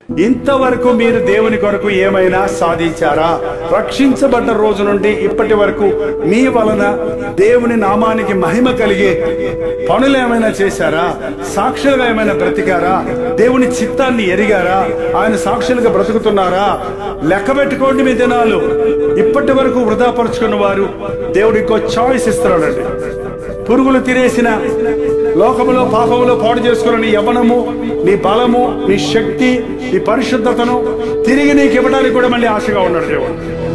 ఇంతవరకు మీరు దేవుని కొరకు ఏమైనా సాధించారా రక్షించబడ్డ రోజు నుండి ఇప్పటి వరకు మీ వలన దేవుని నామానికి మహిమ కలిగే పనులు ఏమైనా చేశారా సాక్షులుగా ఏమైనా బ్రతికారా దేవుని చిత్తాన్ని ఎరిగారా ఆయన సాక్షులుగా బ్రతుకుతున్నారా లెక్క పెట్టుకోండి మీ దినాలు ఇప్పటి వరకు వృధాపరుచుకున్న వారు దేవుడు ఇంకో చాయిస్ ఇస్తున్నాడండి పురుగులు తినేసిన లోకములో పాపములో పాడు చేసుకున్న నీ యవనము నీ బలము నీ శక్తి నీ పరిశుద్ధతను తిరిగి నీకు ఇవ్వడానికి కూడా మళ్ళీ ఆశగా ఉన్నాడు దేవుడు